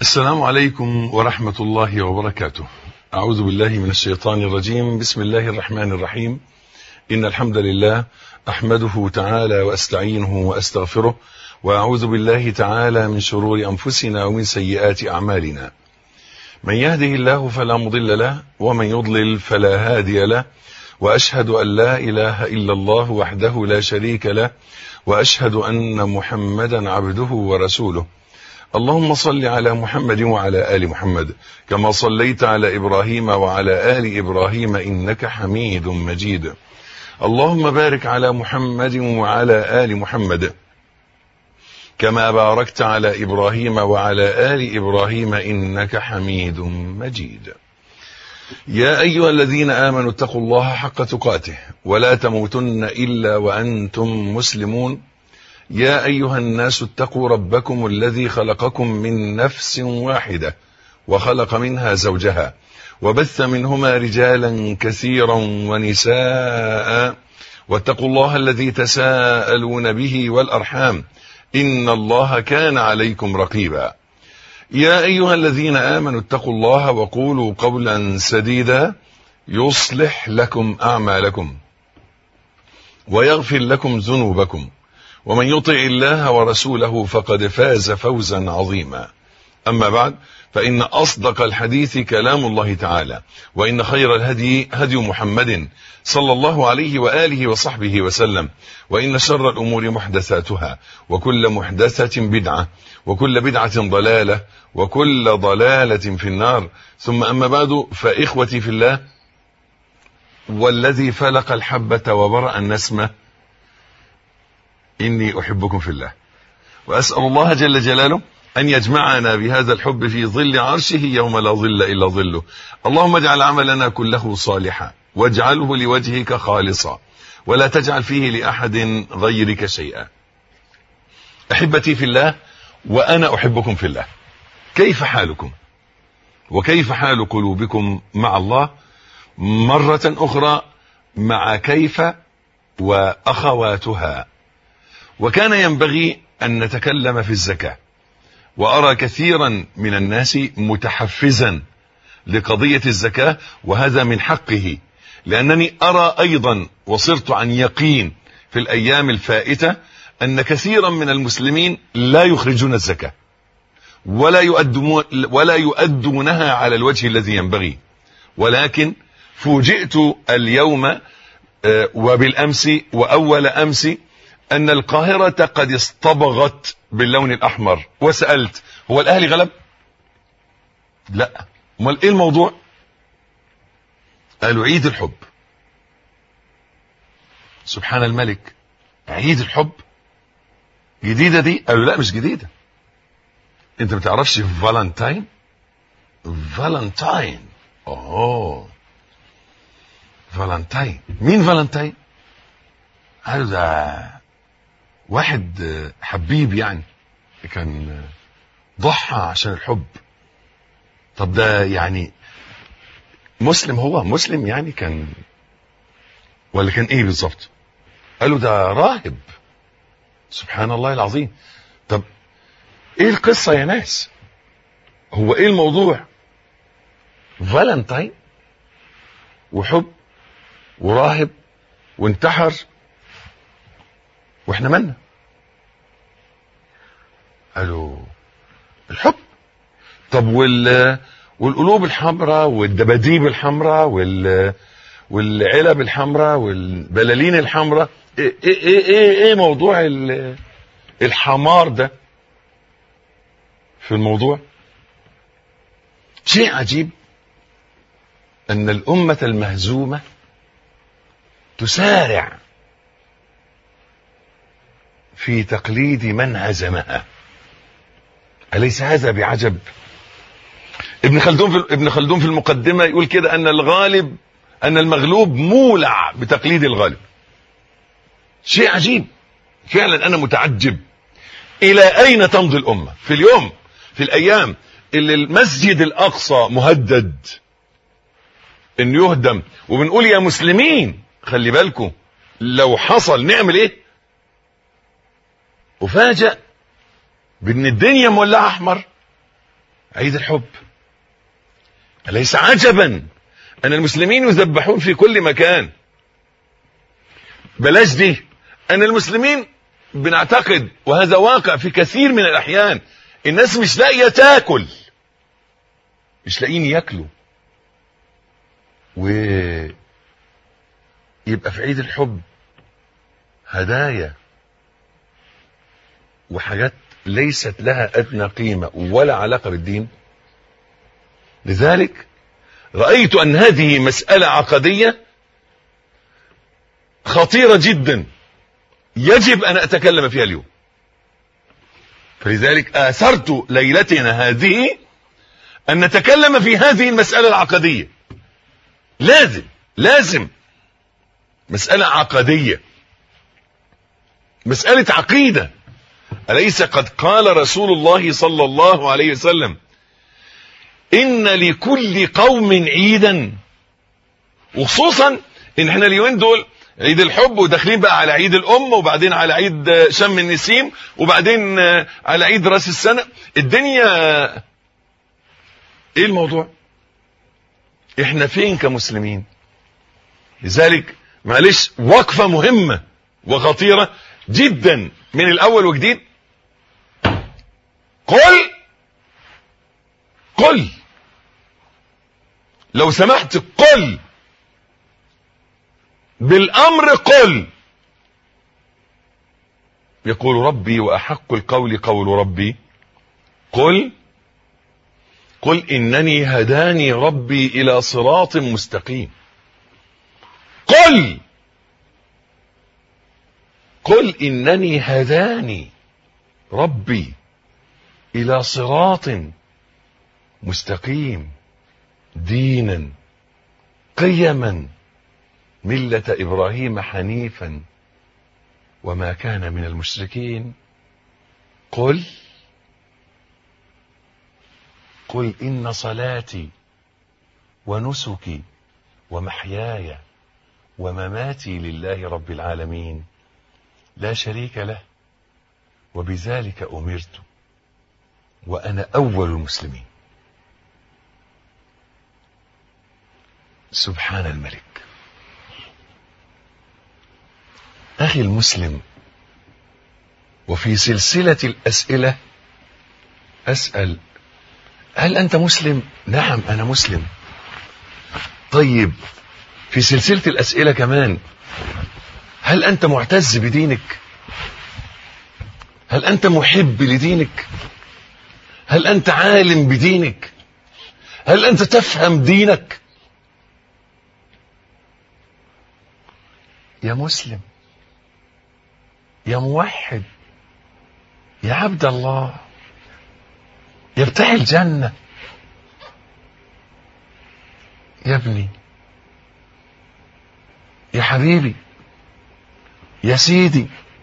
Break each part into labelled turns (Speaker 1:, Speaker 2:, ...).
Speaker 1: السلام عليكم ورحمة الله وبركاته أعوذ بالله من الشيطان الرجيم بسم الله الرحمن الرحيم إن الحمد لله أحمده تعالى وأستعينه وأستغفره وأعوذ بالله تعالى من شرور أنفسنا ومن سيئات أعمالنا من يهده الله فلا مضل له ومن يضلل فلا هادي له وأشهد أن لا إله إلا الله وحده لا شريك له وأشهد أن محمدا عبده ورسوله اللهم صل على محمد وعلى آل محمد كما صليت على إبراهيم وعلى آل إبراهيم إنك حميد مجيد اللهم بارك على محمد وعلى آل محمد كما باركت على إبراهيم وعلى آل إبراهيم إنك حميد مجيد يا أيها الذين آمنوا اتقوا الله حق تقاته ولا تموتن إلا وأنتم مسلمون يا أيها الناس اتقوا ربكم الذي خلقكم من نفس واحدة وخلق منها زوجها وبث منهما رجالا كثيرا ونساء واتقوا الله الذي تساءلون به والأرحام إن الله كان عليكم رقيبا يا أيها الذين آمنوا اتقوا الله وقولوا قولا سديدا يصلح لكم أعمالكم ويغفر لكم ذنوبكم ومن يطع الله ورسوله فقد فاز فوزا عظيما أما بعد فإن أصدق الحديث كلام الله تعالى وإن خير الهدي هدي محمد صلى الله عليه وآله وصحبه وسلم وإن شر الأمور محدثاتها وكل محدثة بدعة وكل بدعة ضلالة وكل ضلالة في النار ثم أما بعد فإخوتي في الله والذي فلق الحبة وبرأ النسمة إني أحبكم في الله وأسأل الله جل جلاله أن يجمعنا بهذا الحب في ظل عرشه يوم لا ظل إلا ظله اللهم اجعل عملنا كله صالحا واجعله لوجهك خالصا ولا تجعل فيه لأحد غيرك شيئا أحبتي في الله وأنا أحبكم في الله كيف حالكم وكيف حال قلوبكم مع الله مرة أخرى مع كيف وأخواتها وكان ينبغي أن نتكلم في الزكاة وأرى كثيرا من الناس متحفزا لقضية الزكاة وهذا من حقه لأنني أرى أيضا وصرت عن يقين في الأيام الفائتة أن كثيرا من المسلمين لا يخرجون الزكاة ولا يؤدون ولا يؤدونها على الوجه الذي ينبغي ولكن فوجئت اليوم وبالأمس وأول أمس أن القاهرة قد اصطبغت باللون الأحمر وسألت هو الأهلي غلب لا امال ايه الموضوع قالوا عيد الحب سبحان الملك عيد الحب جديدة دي قالوا لا مش جديدة انت ما تعرفش فالنتاين فالنتاين اوه فالنتاين مين فالنتاين قالوا ده واحد حبيب يعني كان ضحى عشان الحب طب ده يعني مسلم هو مسلم يعني كان ولا كان ايه بالظبط قالوا ده راهب سبحان الله العظيم طب ايه القصة يا ناس هو ايه الموضوع فالنتاين وحب وراهب وانتحر واحنا مالنا قالوا الحب طب وال والقلوب الحمراء والدباديب الحمراء وال والعلب الحمراء والبلالين الحمراء ايه ايه ايه ايه موضوع الحمار ده في الموضوع شيء عجيب ان الامه المهزومه تسارع في تقليد من هزمها أليس هذا بعجب ابن خلدون في ابن خلدون في المقدمة يقول كده أن الغالب أن المغلوب مولع بتقليد الغالب شيء عجيب فعلا أنا متعجب إلى أين تمضي الأمة في اليوم في الأيام اللي المسجد الأقصى مهدد إن يهدم وبنقول يا مسلمين خلي بالكم لو حصل نعمل إيه وفاجأ بان الدنيا مولعه احمر عيد الحب أليس عجبا أن المسلمين يذبحون في كل مكان بلاش دي أن المسلمين بنعتقد وهذا واقع في كثير من الأحيان الناس مش لاقية تاكل مش لاقيين ياكلوا و يبقى في عيد الحب هدايا وحاجات ليست لها أدنى قيمة ولا علاقة بالدين لذلك رأيت أن هذه مسألة عقدية خطيرة جدا يجب أن أتكلم فيها اليوم فلذلك آثرت ليلتنا هذه أن نتكلم في هذه المسألة العقدية لازم لازم مسألة عقدية مسألة عقيدة أليس قد قال رسول الله صلى الله عليه وسلم إن لكل قوم عيدا وخصوصا إن احنا اليومين دول عيد الحب وداخلين بقى على عيد الأم وبعدين على عيد شم النسيم وبعدين على عيد راس السنة الدنيا ايه الموضوع احنا فين كمسلمين لذلك معلش وقفة مهمة وخطيرة جدا من الاول وجديد قل قل لو سمحت قل بالامر قل يقول ربي واحق القول قول ربي قل قل انني هداني ربي الى صراط مستقيم قل قل انني هداني ربي الى صراط مستقيم دينا قيما مله ابراهيم حنيفا وما كان من المشركين قل قل ان صلاتي ونسكي ومحياي ومماتي لله رب العالمين لا شريك له وبذلك امرت وانا اول المسلمين سبحان الملك اخي المسلم وفي سلسله الاسئله اسال هل انت مسلم نعم انا مسلم طيب في سلسله الاسئله كمان هل انت معتز بدينك هل انت محب لدينك هل انت عالم بدينك هل انت تفهم دينك يا مسلم يا موحد يا عبد الله يا بتاع الجنة يا ابني يا حبيبي يا سيدي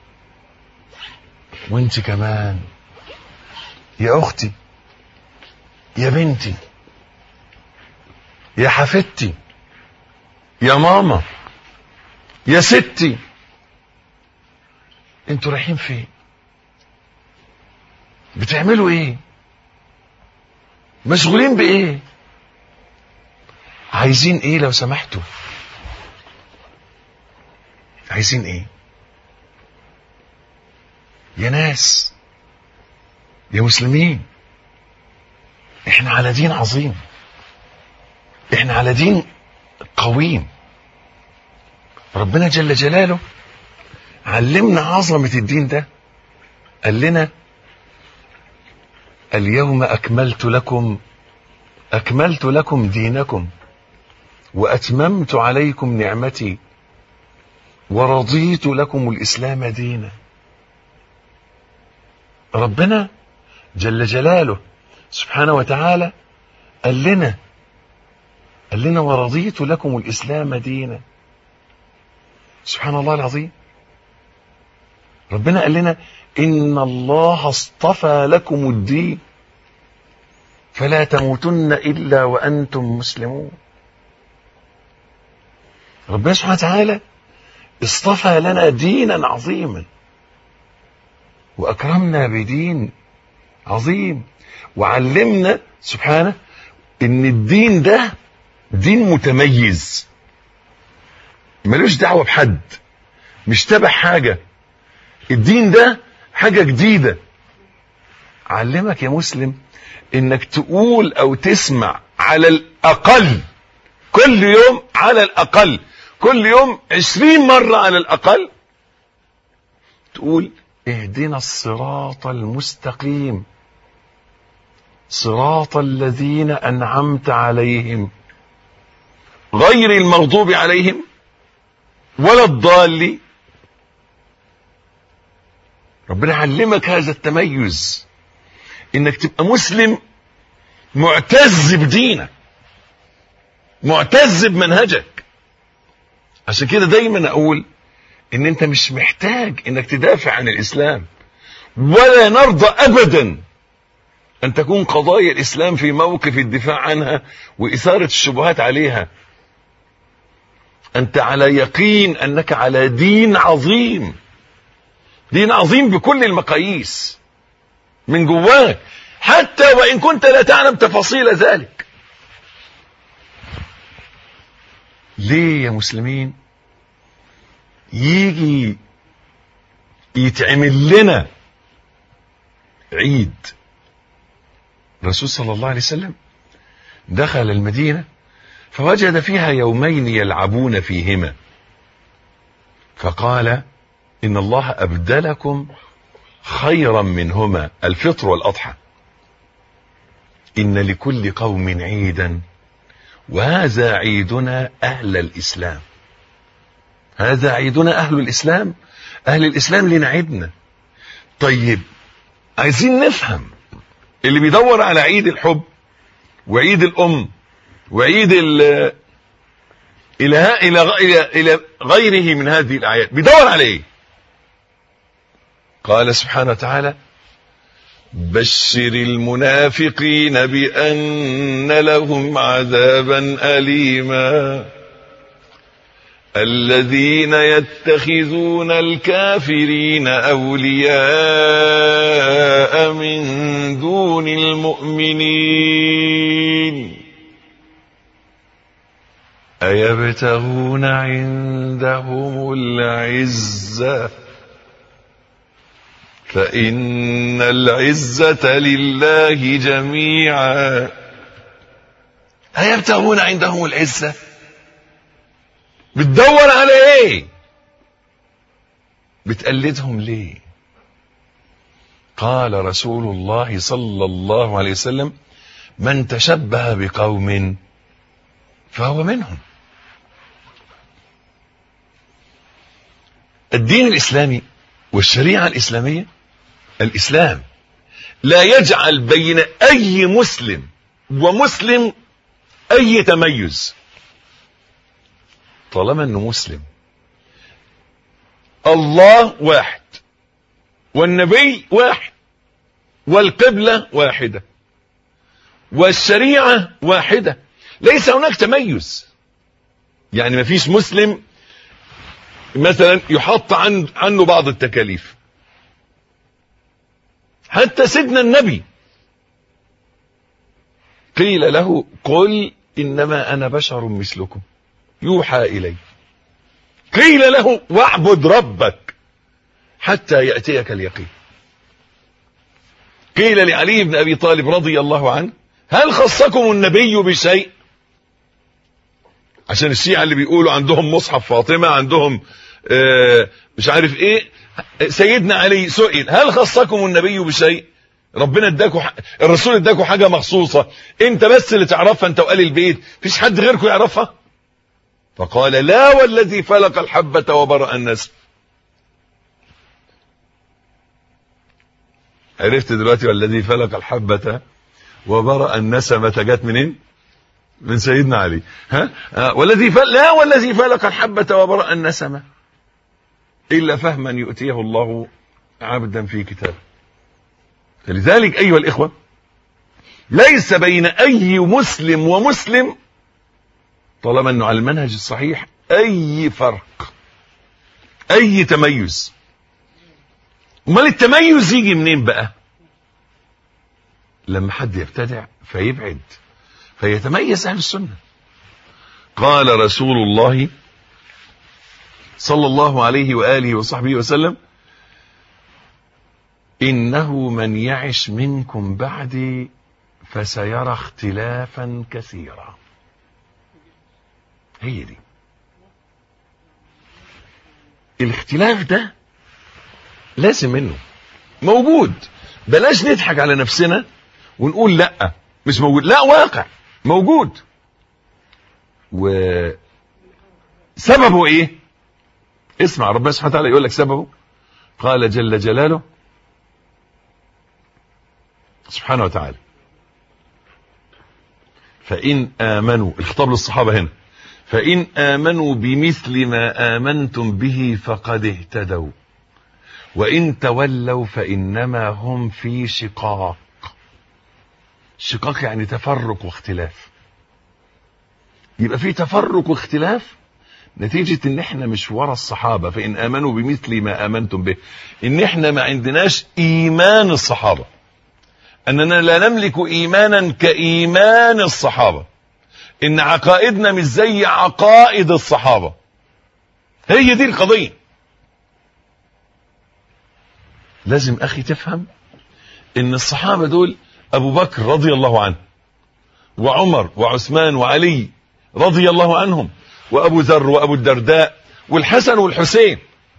Speaker 1: وانت كمان يا اختي يا بنتي يا حفيدتي يا ماما يا ستي انتوا رايحين فين بتعملوا ايه مشغولين بايه عايزين ايه لو سمحتوا عايزين ايه يا ناس يا مسلمين احنا على دين عظيم احنا على دين قويم ربنا جل جلاله علمنا عظمة الدين ده قال لنا اليوم أكملت لكم أكملت لكم دينكم وأتممت عليكم نعمتي ورضيت لكم الإسلام دينا ربنا جل جلاله سبحانه وتعالى قال لنا قال لنا ورضيت لكم الإسلام دينا سبحان الله العظيم ربنا قال لنا إن الله اصطفى لكم الدين فلا تموتن إلا وأنتم مسلمون ربنا سبحانه وتعالى اصطفى لنا دينا عظيما وأكرمنا بدين عظيم وعلمنا سبحانه ان الدين ده دين متميز ملوش دعوة بحد مش تبع حاجة الدين ده حاجة جديدة علمك يا مسلم انك تقول او تسمع على الاقل كل يوم على الاقل كل يوم عشرين مرة على الاقل تقول اهدنا الصراط المستقيم صراط الذين انعمت عليهم غير المغضوب عليهم ولا الضالين ربنا علمك هذا التميز انك تبقى مسلم معتز بدينك معتز بمنهجك عشان كده دايما اقول ان انت مش محتاج انك تدافع عن الاسلام ولا نرضى ابدا ان تكون قضايا الاسلام في موقف الدفاع عنها واثارة الشبهات عليها انت على يقين انك على دين عظيم دين عظيم بكل المقاييس من جواك حتى وان كنت لا تعلم تفاصيل ذلك ليه يا مسلمين يجي يتعمل لنا عيد الرسول صلى الله عليه وسلم دخل المدينة فوجد فيها يومين يلعبون فيهما فقال إن الله أبدلكم خيرا منهما الفطر والأضحى إن لكل قوم عيدا وهذا عيدنا أهل الإسلام هذا عيدنا أهل الإسلام أهل الإسلام لنا عيدنا طيب عايزين نفهم اللي بيدور على عيد الحب وعيد الأم وعيد ال إلى إلى إلى إلى غيره من هذه الأعياد بيدور على إيه؟ قال سبحانه وتعالى بشر المنافقين بأن لهم عذابا أليما الذين يتخذون الكافرين أولياء من دون المؤمنين أيبتغون عندهم العزة فإن العزة لله جميعا أيبتغون عندهم العزة بتدور على ايه بتقلدهم ليه قال رسول الله صلى الله عليه وسلم من تشبه بقوم فهو منهم الدين الإسلامي والشريعة الإسلامية الإسلام لا يجعل بين أي مسلم ومسلم أي تميز طالما أنه مسلم الله واحد والنبي واحد والقبلة واحدة والشريعة واحدة ليس هناك تميز يعني ما فيش مسلم مثلا يحط عن عنه بعض التكاليف حتى سيدنا النبي قيل له قل انما انا بشر مثلكم يوحى الي قيل له واعبد ربك حتى ياتيك اليقين قيل لعلي بن ابي طالب رضي الله عنه هل خصكم النبي بشيء عشان الشيعة اللي بيقولوا عندهم مصحف فاطمة عندهم آه مش عارف ايه سيدنا علي سئل هل خصكم النبي بشيء ربنا اداكوا ح... الرسول اداكوا حاجة مخصوصة انت بس اللي تعرفها انت وقال البيت فيش حد غيركم يعرفها فقال لا والذي فلق الحبة وبرأ النسل عرفت دلوقتي والذي فلق الحبة وبرأ النسمة جت منين من سيدنا علي ها آه والذي فل... لا والذي فلق الحبة وبرأ النسمة إلا فهما يؤتيه الله عبدا في كتابه فلذلك أيها الإخوة ليس بين أي مسلم ومسلم طالما أنه على المنهج الصحيح أي فرق أي تميز امال التميز يجي منين بقى لما حد يبتدع فيبعد فيتميز أهل السنة قال رسول الله صلى الله عليه وآله وصحبه وسلم إنه من يعش منكم بعدي فسيرى اختلافا كثيرا هي دي الاختلاف ده لازم منه موجود بلاش نضحك على نفسنا ونقول لا مش موجود لا واقع موجود و سببه ايه اسمع ربنا سبحانه وتعالى يقول لك سببه قال جل جلاله سبحانه وتعالى فإن آمنوا الخطاب للصحابة هنا فإن آمنوا بمثل ما آمنتم به فقد اهتدوا وإن تولوا فإنما هم في شقاق شقاق يعني تفرق واختلاف يبقى في تفرق واختلاف نتيجة ان احنا مش ورا الصحابة فإن آمنوا بمثل ما آمنتم به ان احنا ما عندناش إيمان الصحابة أننا لا نملك إيمانا كإيمان الصحابة إن عقائدنا مش زي عقائد الصحابة هي دي القضية لازم أخي تفهم إن الصحابة دول أبو بكر رضي الله عنه وعمر وعثمان وعلي رضي الله عنهم وأبو ذر وأبو الدرداء والحسن والحسين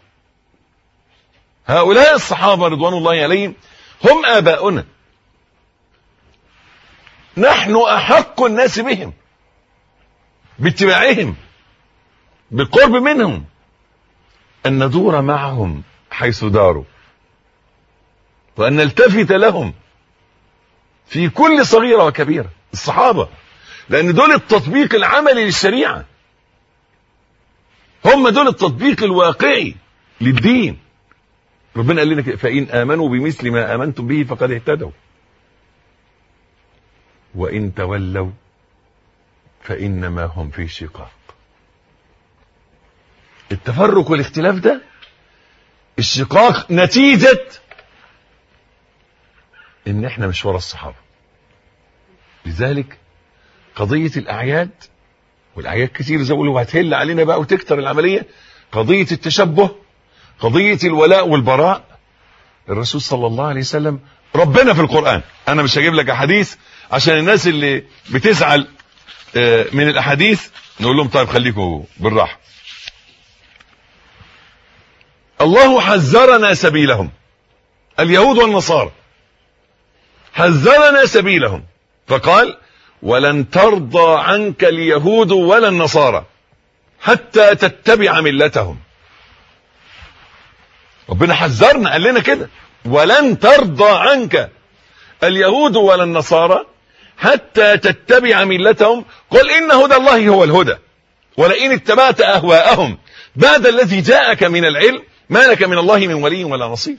Speaker 1: هؤلاء الصحابة رضوان الله عليهم هم آباؤنا نحن أحق الناس بهم باتباعهم بالقرب منهم أن ندور معهم حيث داروا وأن نلتفت لهم في كل صغيرة وكبيرة الصحابة لأن دول التطبيق العملي للشريعة هم دول التطبيق الواقعي للدين ربنا قال لنا كده فإن آمنوا بمثل ما آمنتم به فقد اهتدوا وإن تولوا فإنما هم في شقاق التفرق والاختلاف ده الشقاق نتيجة ان احنا مش ورا الصحابة لذلك قضية الاعياد والاعياد كتير زي ما هتهل علينا بقى وتكتر العملية قضية التشبه قضية الولاء والبراء الرسول صلى الله عليه وسلم ربنا في القرآن انا مش هجيب لك احاديث عشان الناس اللي بتزعل من الاحاديث نقول لهم طيب خليكم بالراحه الله حذرنا سبيلهم اليهود والنصارى حذرنا سبيلهم فقال ولن ترضى عنك اليهود ولا النصارى حتى تتبع ملتهم ربنا حذرنا قال لنا كده ولن ترضى عنك اليهود ولا النصارى حتى تتبع ملتهم قل إن هدى الله هو الهدى ولئن اتبعت أهواءهم بعد الذي جاءك من العلم ما لك من الله من ولي ولا نصير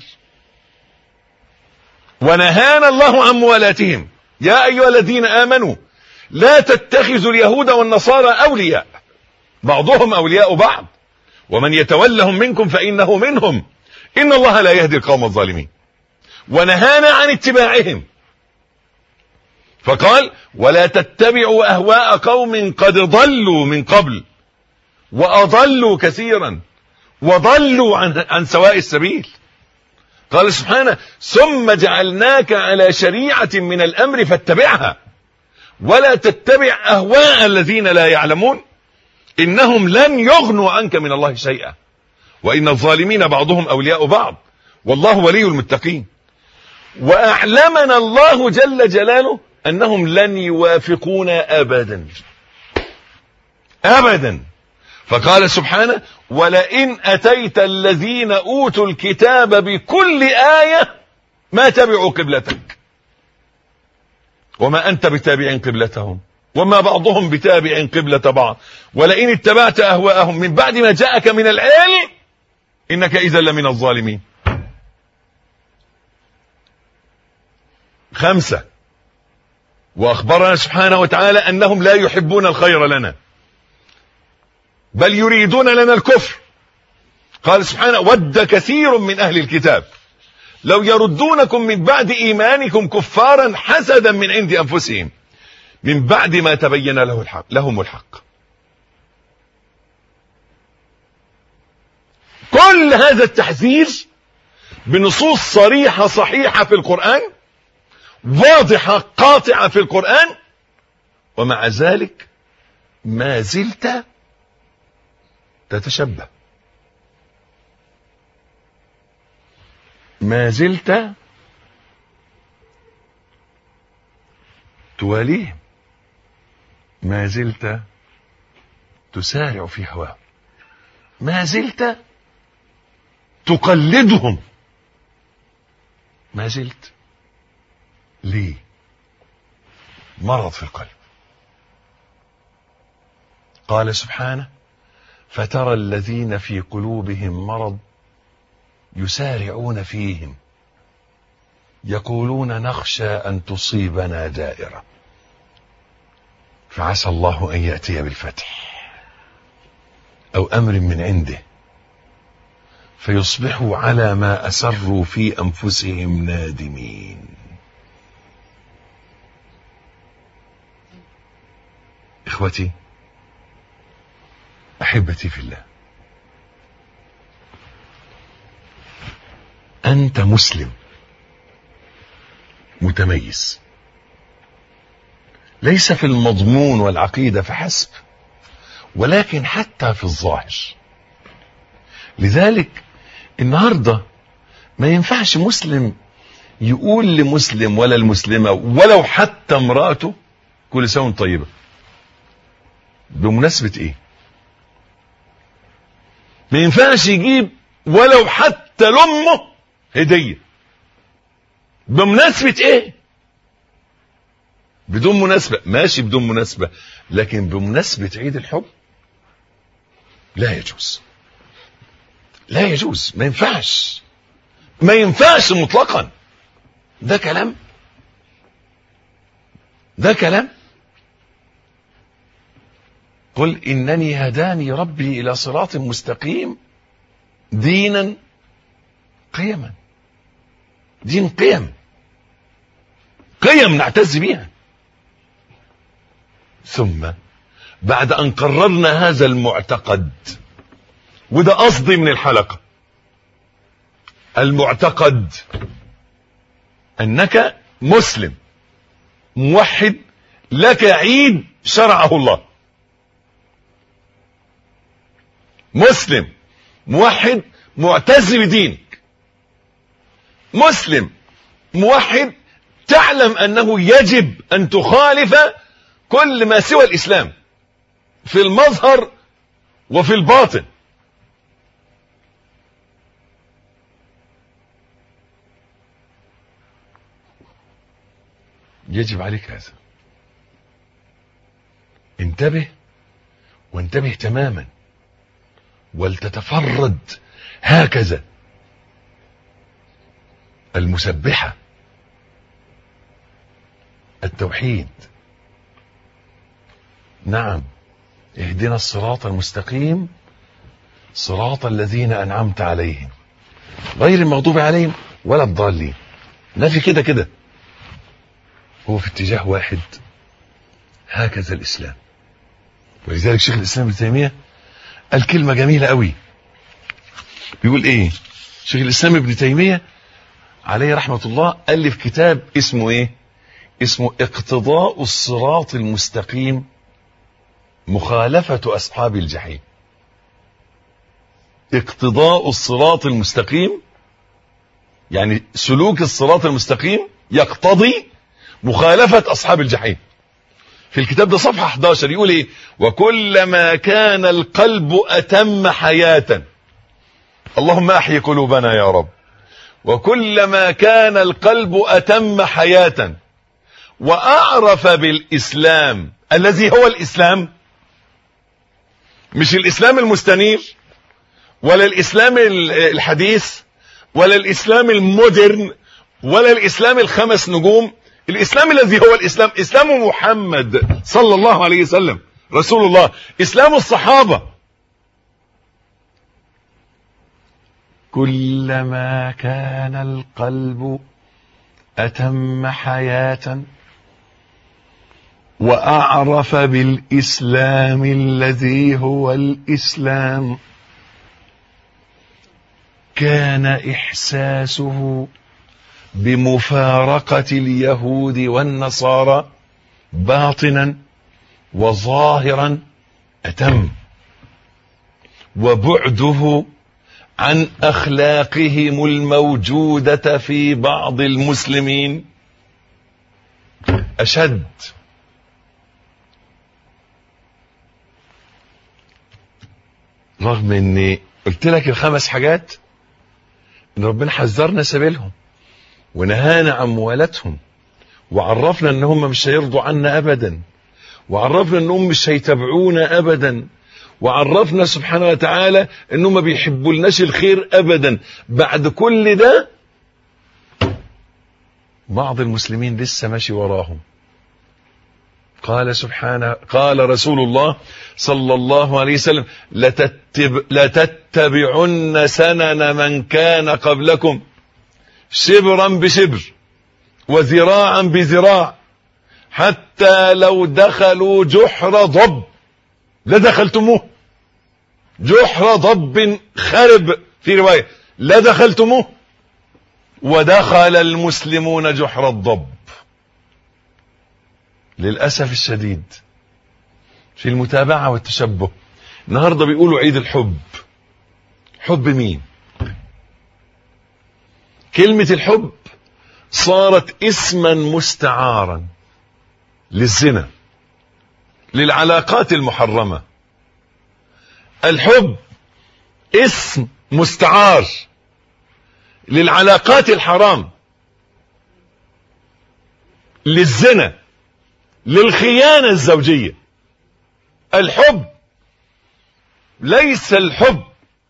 Speaker 1: ونهانا الله عن موالاتهم يا أيها الذين آمنوا لا تتخذوا اليهود والنصارى أولياء بعضهم أولياء بعض ومن يتولهم منكم فإنه منهم إن الله لا يهدي القوم الظالمين ونهانا عن اتباعهم فقال ولا تتبعوا أهواء قوم قد ضلوا من قبل وأضلوا كثيرا وضلوا عن, عن سواء السبيل قال سبحانه ثم جعلناك على شريعة من الأمر فاتبعها ولا تتبع أهواء الذين لا يعلمون إنهم لن يغنوا عنك من الله شيئا وإن الظالمين بعضهم أولياء بعض والله ولي المتقين وأعلمنا الله جل جلاله أنهم لن يوافقونا أبدا أبدا فقال سبحانه ولئن أتيت الذين أوتوا الكتاب بكل آية ما تبعوا قبلتك وما أنت بتابع قبلتهم وما بعضهم بتابع قبلة بعض ولئن اتبعت أهواءهم من بعد ما جاءك من العلم إنك إذا لمن الظالمين خمسة وأخبرنا سبحانه وتعالى أنهم لا يحبون الخير لنا بل يريدون لنا الكفر قال سبحانه ود كثير من أهل الكتاب لو يردونكم من بعد ايمانكم كفارا حسدا من عند انفسهم من بعد ما تبين له الحق لهم الحق كل هذا التحذير بنصوص صريحة صحيحة في القرآن واضحة قاطعة في القرآن ومع ذلك ما زلت تتشبه ما زلت تواليهم ما زلت تسارع في هواهم ما زلت تقلدهم ما زلت ليه مرض في القلب قال سبحانه فترى الذين في قلوبهم مرض يسارعون فيهم يقولون نخشى ان تصيبنا دائره فعسى الله ان ياتي بالفتح او امر من عنده فيصبحوا على ما اسروا في انفسهم نادمين اخوتي احبتي في الله انت مسلم متميز ليس في المضمون والعقيده فحسب ولكن حتى في الظاهر لذلك النهارده ما ينفعش مسلم يقول لمسلم ولا المسلمه ولو حتى امراته كل سنه وانت طيبه بمناسبه ايه ما ينفعش يجيب ولو حتى لامه هديه بمناسبه ايه بدون مناسبه ماشي بدون مناسبه لكن بمناسبه عيد الحب لا يجوز لا يجوز ما ينفعش ما ينفعش مطلقا ده كلام ده كلام قل انني هداني ربي الى صراط مستقيم دينا قيما دين قيم قيم نعتز بها ثم بعد ان قررنا هذا المعتقد وده قصدي من الحلقه المعتقد انك مسلم موحد لك عيد شرعه الله مسلم موحد معتز بدينك مسلم موحد تعلم انه يجب ان تخالف كل ما سوى الاسلام في المظهر وفي الباطن يجب عليك هذا انتبه وانتبه تماما ولتتفرد هكذا المسبحة التوحيد نعم اهدنا الصراط المستقيم صراط الذين أنعمت عليهم غير المغضوب عليهم ولا الضالين نفي كده كده هو في اتجاه واحد هكذا الإسلام ولذلك شيخ الإسلام ابن تيمية قال كلمة جميلة قوي بيقول ايه شيخ الإسلام ابن تيمية عليه رحمة الله ألف كتاب اسمه ايه اسمه اقتضاء الصراط المستقيم مخالفة أصحاب الجحيم اقتضاء الصراط المستقيم يعني سلوك الصراط المستقيم يقتضي مخالفة أصحاب الجحيم في الكتاب ده صفحة 11 يقول ايه وكلما كان القلب أتم حياة اللهم أحي قلوبنا يا رب وكلما كان القلب أتم حياة وأعرف بالإسلام الذي هو الإسلام مش الإسلام المستنير ولا الإسلام الحديث ولا الإسلام المودرن ولا الإسلام الخمس نجوم الإسلام الذي هو الإسلام إسلام محمد صلى الله عليه وسلم رسول الله إسلام الصحابة كلما كان القلب أتم حياة وأعرف بالإسلام الذي هو الإسلام كان إحساسه بمفارقة اليهود والنصارى باطنا وظاهرا أتم وبعده عن أخلاقهم الموجودة في بعض المسلمين أشد رغم اني قلت لك الخمس حاجات ان ربنا حذرنا سبيلهم ونهانا عن موالاتهم وعرفنا ان هم مش هيرضوا عنا ابدا وعرفنا انهم مش هيتابعونا ابدا وعرفنا سبحانه وتعالى انهم ما بيحبوا لناش الخير ابدا بعد كل ده بعض المسلمين لسه ماشي وراهم قال سبحانه قال رسول الله صلى الله عليه وسلم لتتب لتتبعن سنن من كان قبلكم شبرا بشبر وذراعا بذراع حتى لو دخلوا جحر ضب لدخلتموه جحر ضب خرب في رواية لدخلتموه ودخل المسلمون جحر الضب للأسف الشديد في المتابعة والتشبه النهاردة بيقولوا عيد الحب حب مين كلمة الحب صارت اسما مستعارا للزنا للعلاقات المحرمة الحب اسم مستعار للعلاقات الحرام للزنا للخيانة الزوجية الحب ليس الحب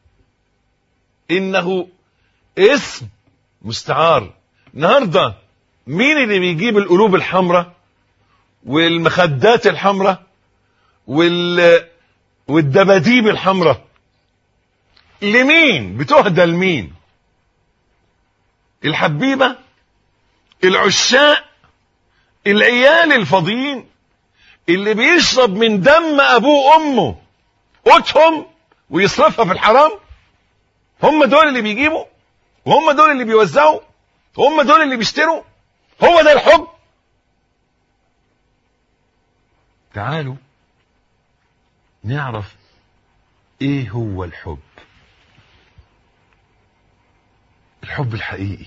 Speaker 1: انه اسم مستعار النهارده مين اللي بيجيب القلوب الحمراء والمخدات الحمراء وال والدباديب الحمراء لمين بتهدى لمين الحبيبة العشاق العيال الفاضيين اللي بيشرب من دم ابوه وامه قوتهم ويصرفها في الحرام هم دول اللي بيجيبوا وهم دول اللي بيوزعوا هم دول اللي بيشتروا هو ده الحب تعالوا نعرف ايه هو الحب الحب الحقيقي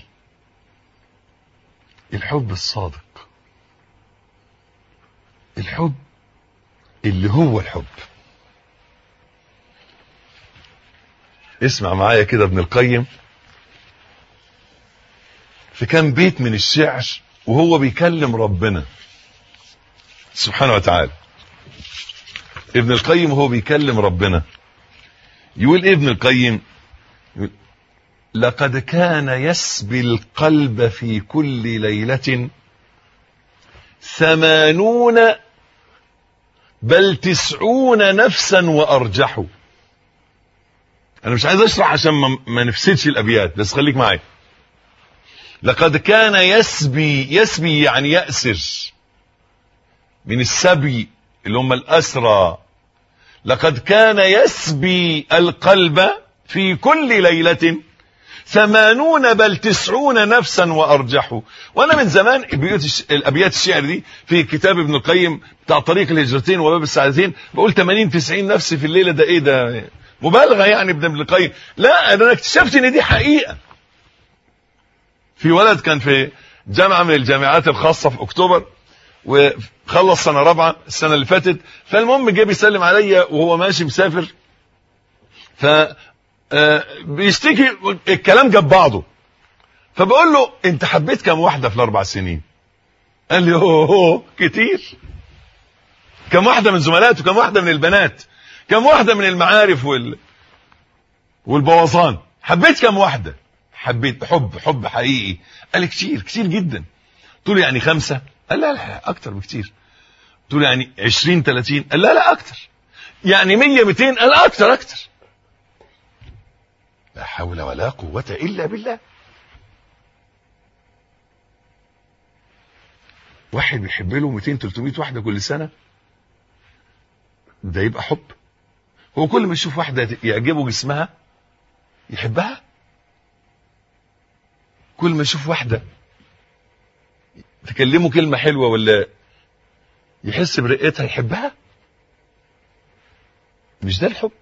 Speaker 1: الحب الصادق الحب اللي هو الحب اسمع معايا كده ابن القيم في كام بيت من الشعر وهو بيكلم ربنا سبحانه وتعالى ابن القيم وهو بيكلم ربنا يقول ايه ابن القيم يقول لقد كان يسبي القلب في كل ليلة ثمانون بل تسعون نفسا وارجحوا انا مش عايز اشرح عشان ما, ما نفسدش الابيات بس خليك معايا لقد كان يسبي يسبي يعني يأسر من السبي اللي هم الأسرى لقد كان يسبي القلب في كل ليلة ثمانون بل تسعون نفسا وأرجحوا وأنا من زمان الأبيات الشعر دي في كتاب ابن القيم بتاع طريق الهجرتين وباب السعادتين بقول 80 90 نفس في الليلة ده إيه ده مبالغة يعني ابن القيم لا أنا اكتشفت إن دي حقيقة في ولد كان في جامعة من الجامعات الخاصة في أكتوبر وخلص سنة رابعة السنة اللي فاتت فالمهم جه بيسلم عليا وهو ماشي مسافر ف بيشتكي الكلام جاب بعضه فبقول له انت حبيت كم واحدة في الاربع سنين قال لي هو هو كتير كم واحدة من زملاته كم واحدة من البنات كم واحدة من المعارف وال والبوظان حبيت كم واحدة حبيت حب حب حقيقي قال لي كتير كتير جدا قلت له يعني خمسة قال لا لا اكتر بكتير قلت له يعني 20 30 قال لا لا اكتر يعني 100 200 قال اكتر اكتر لا حول ولا قوة إلا بالله واحد بيحب له 200 300 واحدة كل سنة ده يبقى حب هو كل ما يشوف واحدة يعجبه جسمها يحبها كل ما يشوف واحدة تكلمه كلمة حلوة ولا يحس برقتها يحبها مش ده الحب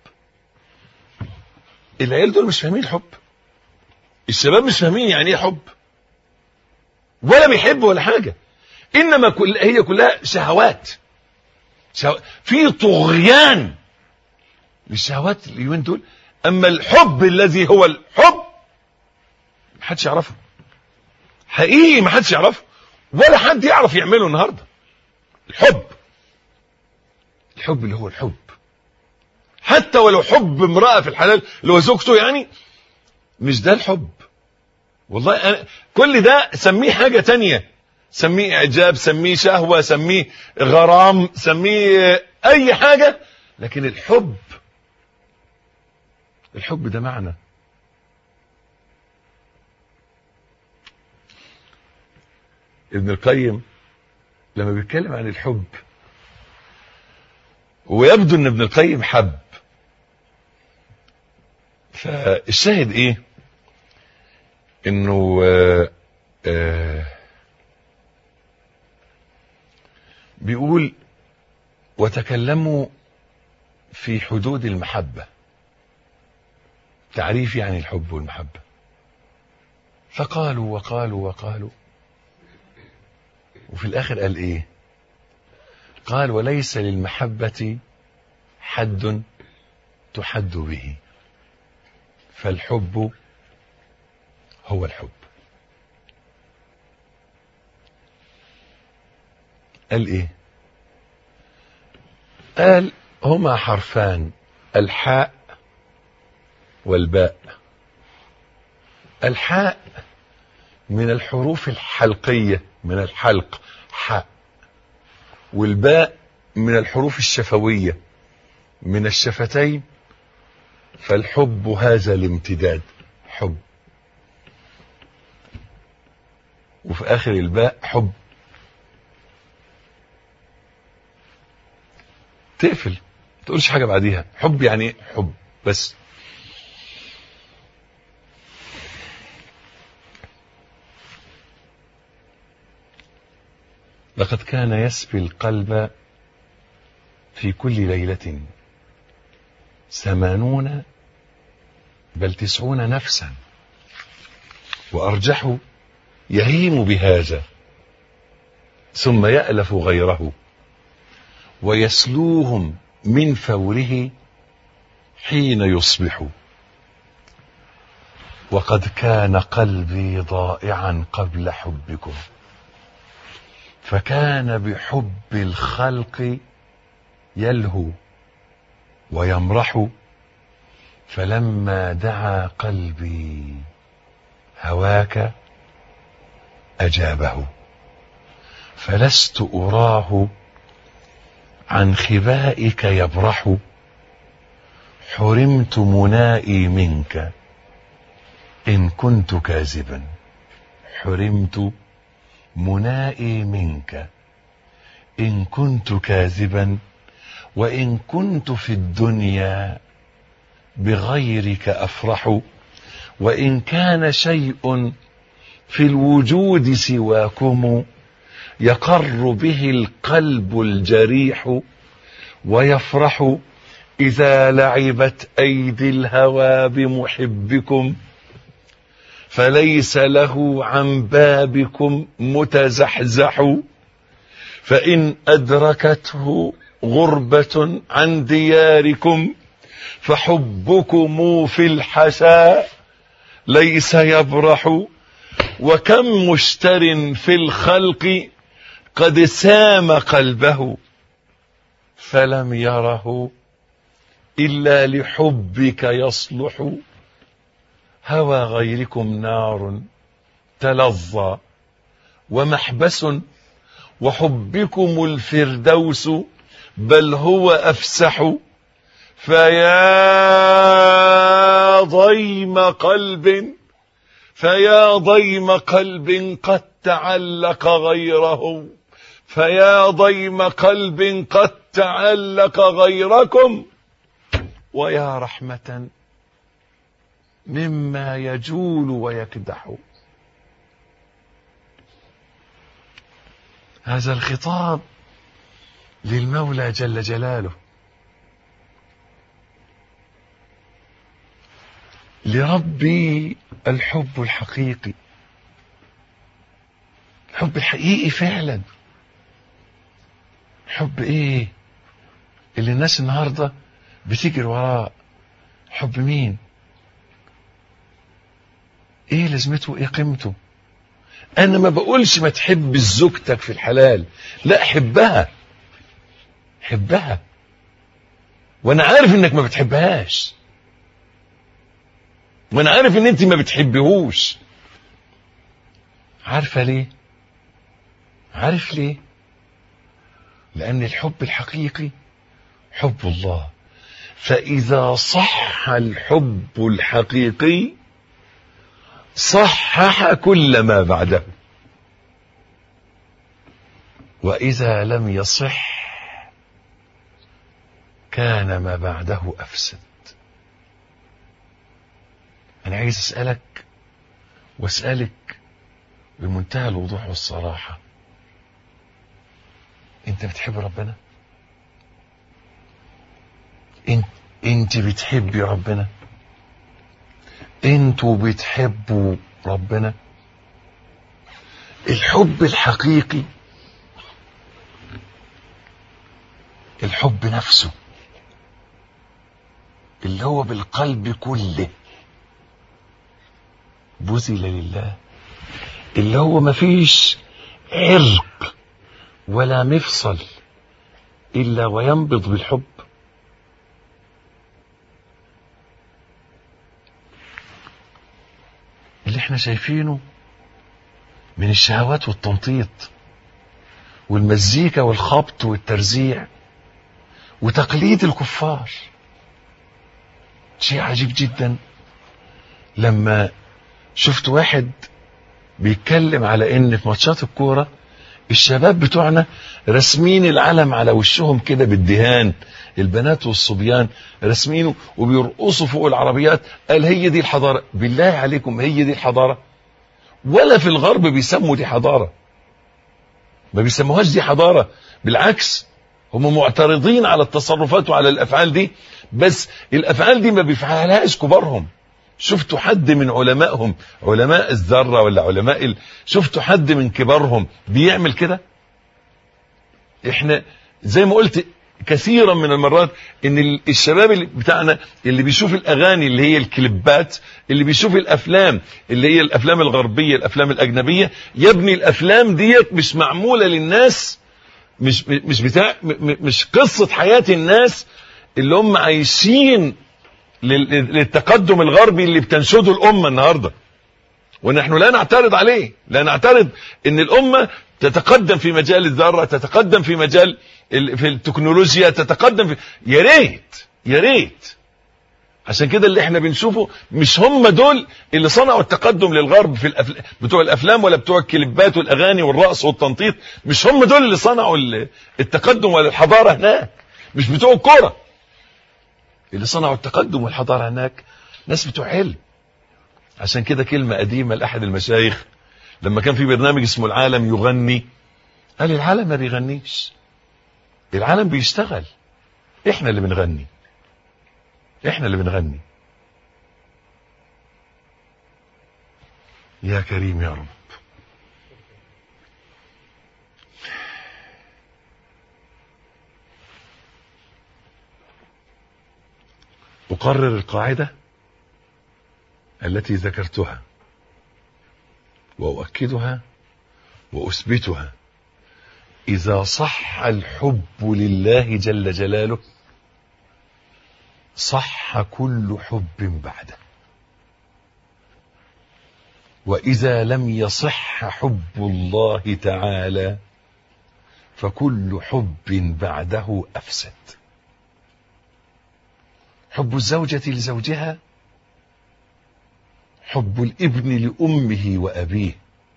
Speaker 1: العيال دول مش فاهمين حب الشباب مش فاهمين يعني ايه حب ولا بيحبوا ولا حاجة انما كل هي كلها شهوات شهو... في طغيان للشهوات اليومين دول اما الحب الذي هو الحب محدش يعرفه حقيقي محدش يعرفه ولا حد يعرف يعمله النهارده الحب الحب اللي هو الحب حتى ولو حب امرأة في الحلال اللي هو زوجته يعني مش ده الحب والله أنا كل ده سميه حاجة تانية سميه اعجاب سميه شهوة سميه غرام سميه اي حاجة لكن الحب الحب ده معنى ابن القيم لما بيتكلم عن الحب ويبدو ان ابن القيم حب فالشاهد ايه انه آه آه بيقول وتكلموا في حدود المحبة تعريف يعني الحب والمحبة فقالوا وقالوا وقالوا وفي الاخر قال ايه قال وليس للمحبة حد تحد به فالحب هو الحب قال ايه قال هما حرفان الحاء والباء الحاء من الحروف الحلقية من الحلق حاء والباء من الحروف الشفوية من الشفتين فالحب هذا الامتداد حب وفي آخر الباء حب تقفل تقولش حاجة بعديها حب يعني حب بس لقد كان يسبي القلب في كل ليلة ثمانون بل تسعون نفسا وأرجح يهيم بهذا ثم يألف غيره ويسلوهم من فوره حين يصبح وقد كان قلبي ضائعا قبل حبكم فكان بحب الخلق يلهو ويمرح فلما دعا قلبي هواك اجابه فلست اراه عن خبائك يبرح حرمت منائي منك ان كنت كاذبا حرمت منائي منك ان كنت كاذبا وان كنت في الدنيا بغيرك افرح وان كان شيء في الوجود سواكم يقر به القلب الجريح ويفرح اذا لعبت ايدي الهوى بمحبكم فليس له عن بابكم متزحزح فان ادركته غربه عن دياركم فحبكم في الحساء ليس يبرح وكم مشتر في الخلق قد سام قلبه فلم يره الا لحبك يصلح هوى غيركم نار تلظى ومحبس وحبكم الفردوس بل هو افسح فيا ضيم قلب فيا ضيم قلب قد تعلق غيره فيا ضيم قلب قد تعلق غيركم ويا رحمة مما يجول ويكدح هذا الخطاب للمولى جل جلاله لربي الحب الحقيقي الحب الحقيقي فعلا حب ايه اللي الناس النهارده بتجري وراه حب مين ايه لازمته ايه قيمته انا ما بقولش ما تحب زوجتك في الحلال لا حبها حبها وانا عارف انك ما بتحبهاش وانا عارف ان انت ما بتحبهوش عارفه ليه عارف ليه لان الحب الحقيقي حب الله فاذا صح الحب الحقيقي صحح كل ما بعده واذا لم يصح كان ما بعده افسد انا عايز اسالك واسالك بمنتهى الوضوح والصراحه انت بتحب ربنا انت انت بتحبي ربنا انتوا بتحبوا ربنا الحب الحقيقي الحب نفسه اللي هو بالقلب كله بذل لله اللي هو مفيش عرق ولا مفصل الا وينبض بالحب اللي احنا شايفينه من الشهوات والتنطيط والمزيكا والخبط والترزيع وتقليد الكفار شيء عجيب جدا لما شفت واحد بيتكلم على ان في ماتشات الكوره الشباب بتوعنا راسمين العلم على وشهم كده بالدهان البنات والصبيان راسمينه وبيرقصوا فوق العربيات قال هي دي الحضاره بالله عليكم هي دي الحضاره ولا في الغرب بيسموا دي حضاره ما بيسموهاش دي حضاره بالعكس هم معترضين على التصرفات وعلى الافعال دي بس الافعال دي ما بيفعلهاش كبارهم شفتوا حد من علمائهم علماء الذره ولا علماء ال... شفتوا حد من كبارهم بيعمل كده احنا زي ما قلت كثيرا من المرات ان الشباب اللي بتاعنا اللي بيشوف الاغاني اللي هي الكليبات اللي بيشوف الافلام اللي هي الافلام الغربيه الافلام الاجنبيه يبني الافلام ديت مش معموله للناس مش مش بتاع مش قصه حياه الناس اللي هم عايشين للتقدم الغربي اللي بتنشده الامه النهارده ونحن لا نعترض عليه لا نعترض ان الامه تتقدم في مجال الذره تتقدم في مجال في التكنولوجيا تتقدم في يا ريت يا ريت عشان كده اللي احنا بنشوفه مش هم دول اللي صنعوا التقدم للغرب في الأفل... بتوع الافلام ولا بتوع الكليبات والاغاني والرقص والتنطيط مش هم دول اللي صنعوا التقدم ولا الحضاره هناك مش بتوع الكوره اللي صنعوا التقدم والحضاره هناك ناس بتوع علم عشان كده كلمه قديمه لاحد المشايخ لما كان في برنامج اسمه العالم يغني قال العالم ما بيغنيش العالم بيشتغل احنا اللي بنغني احنا اللي بنغني يا كريم يا رب أقرر القاعدة التي ذكرتها وأؤكدها وأثبتها إذا صح الحب لله جل جلاله صح كل حب بعده وإذا لم يصح حب الله تعالى فكل حب بعده أفسد حب الزوجة لزوجها حب الابن لأمه وأبيه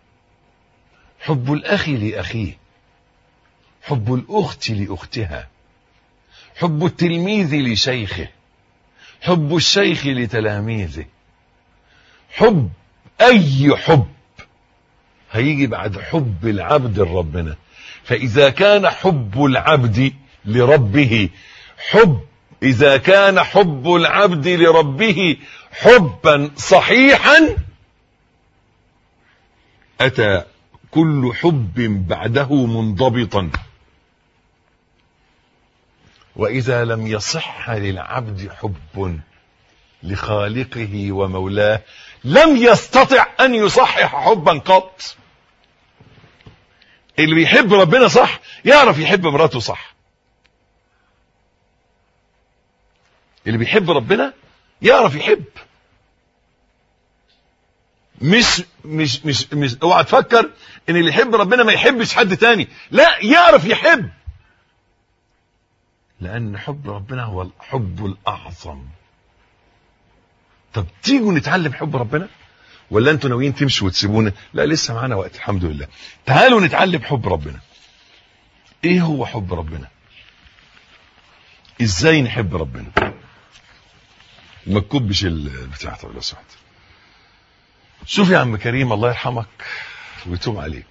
Speaker 1: حب الأخ لأخيه حب الأخت لأختها حب التلميذ لشيخه حب الشيخ لتلاميذه حب أي حب هيجي بعد حب العبد لربنا فإذا كان حب العبد لربه حب إذا كان حب العبد لربه حبا صحيحا أتى كل حب بعده منضبطا وإذا لم يصح للعبد حب لخالقه ومولاه لم يستطع أن يصحح حبا قط اللي بيحب ربنا صح يعرف يحب مراته صح اللي بيحب ربنا يعرف يحب مش مش مش مش اوعى تفكر ان اللي يحب ربنا ما يحبش حد تاني لا يعرف يحب لان حب ربنا هو الحب الاعظم طب تيجوا نتعلم حب ربنا ولا انتوا ناويين تمشوا وتسيبونا لا لسه معانا وقت الحمد لله تعالوا نتعلم حب ربنا ايه هو حب ربنا ازاي نحب ربنا ما تكبش البتاع طب لو سمحت شوف يا عم كريم الله يرحمك ويتوب عليك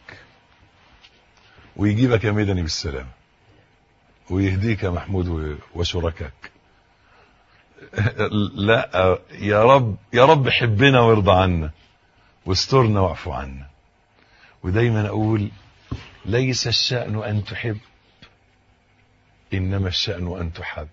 Speaker 1: ويجيبك يا مدني بالسلامة ويهديك يا محمود وشركاك لا يا رب يا رب حبنا وارضى عنا واسترنا واعفو عنا ودايما اقول ليس الشأن ان تحب انما الشأن ان تحب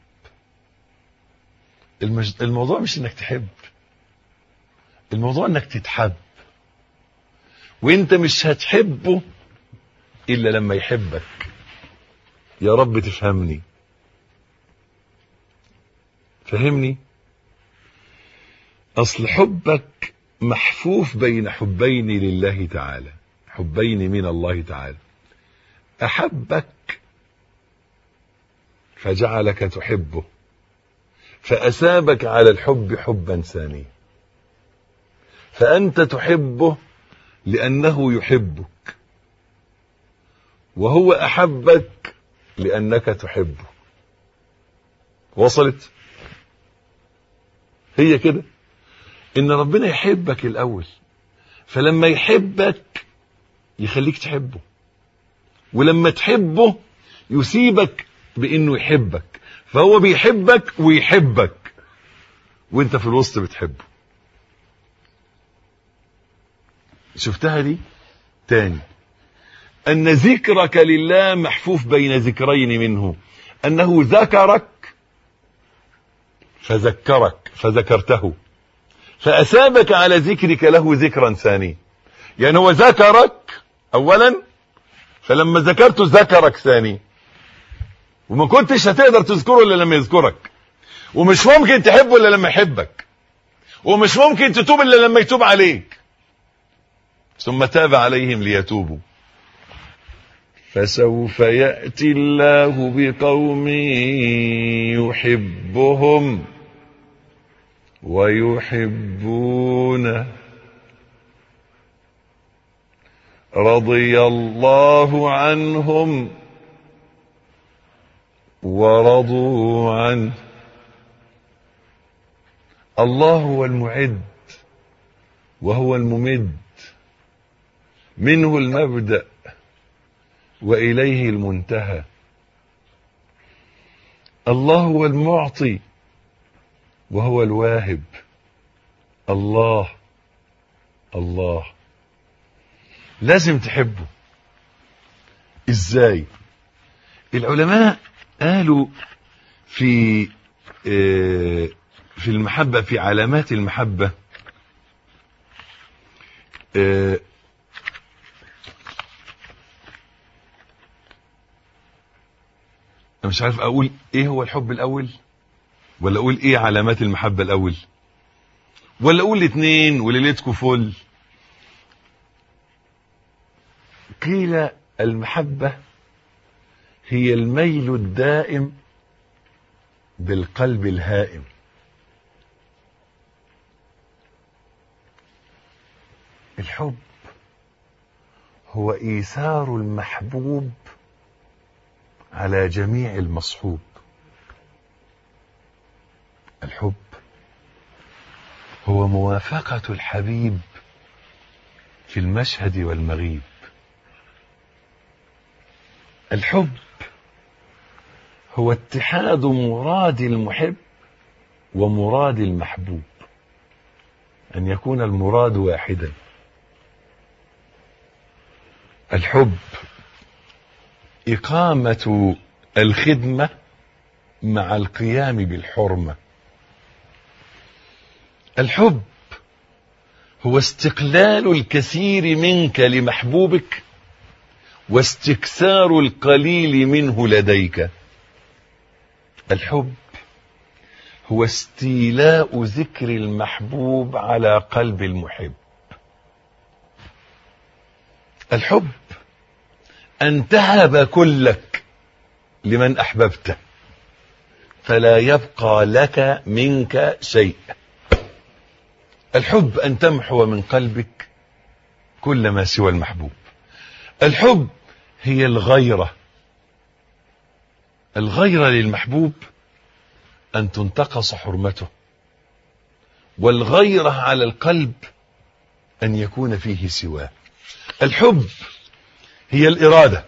Speaker 1: المج... الموضوع مش انك تحب الموضوع انك تتحب وانت مش هتحبه الا لما يحبك يا رب تفهمني فهمني اصل حبك محفوف بين حبين لله تعالى حبين من الله تعالى احبك فجعلك تحبه فأسابك على الحب حبا ثانيا فأنت تحبه لأنه يحبك وهو أحبك لأنك تحبه وصلت هي كده إن ربنا يحبك الأول فلما يحبك يخليك تحبه ولما تحبه يسيبك بإنه يحبك فهو بيحبك ويحبك وانت في الوسط بتحبه شفتها دي تاني ان ذكرك لله محفوف بين ذكرين منه انه ذكرك فذكرك فذكرته فأسابك على ذكرك له ذكرا ثانيا يعني هو ذكرك أولا فلما ذكرته ذكرك ثانيا وما كنتش هتقدر تذكره الا لما يذكرك ومش ممكن تحبه الا لما يحبك ومش ممكن تتوب الا لما يتوب عليك ثم تاب عليهم ليتوبوا فسوف ياتي الله بقوم يحبهم ويحبونه رضي الله عنهم ورضوا عنه الله هو المعد وهو الممد منه المبدأ وإليه المنتهى الله هو المعطي وهو الواهب الله الله لازم تحبه ازاي العلماء قالوا في في المحبة في علامات المحبة أنا مش عارف أقول إيه هو الحب الأول ولا أقول إيه علامات المحبة الأول ولا أقول الاثنين وليلتكم فل قيل المحبة هي الميل الدائم بالقلب الهائم الحب هو ايثار المحبوب على جميع المصحوب الحب هو موافقة الحبيب في المشهد والمغيب الحب هو اتحاد مراد المحب ومراد المحبوب ان يكون المراد واحدا الحب اقامه الخدمه مع القيام بالحرمه الحب هو استقلال الكثير منك لمحبوبك واستكثار القليل منه لديك الحب هو استيلاء ذكر المحبوب على قلب المحب الحب ان تهب كلك لمن احببته فلا يبقى لك منك شيء الحب ان تمحو من قلبك كل ما سوى المحبوب الحب هي الغيره الغيره للمحبوب ان تنتقص حرمته والغيره على القلب ان يكون فيه سواه الحب هي الاراده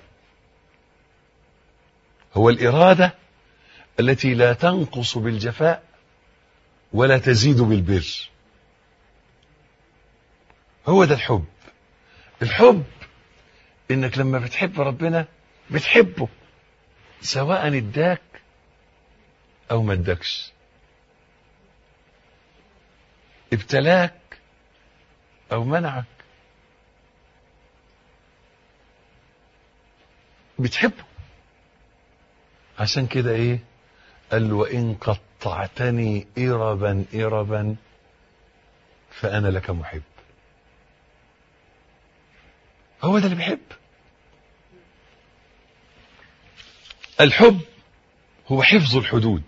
Speaker 1: هو الاراده التي لا تنقص بالجفاء ولا تزيد بالبر هو ده الحب الحب انك لما بتحب ربنا بتحبه سواء اداك او ما اداكش ابتلاك او منعك بتحبه عشان كده ايه قال له وان قطعتني اربا اربا فانا لك محب هو ده اللي بيحب الحب هو حفظ الحدود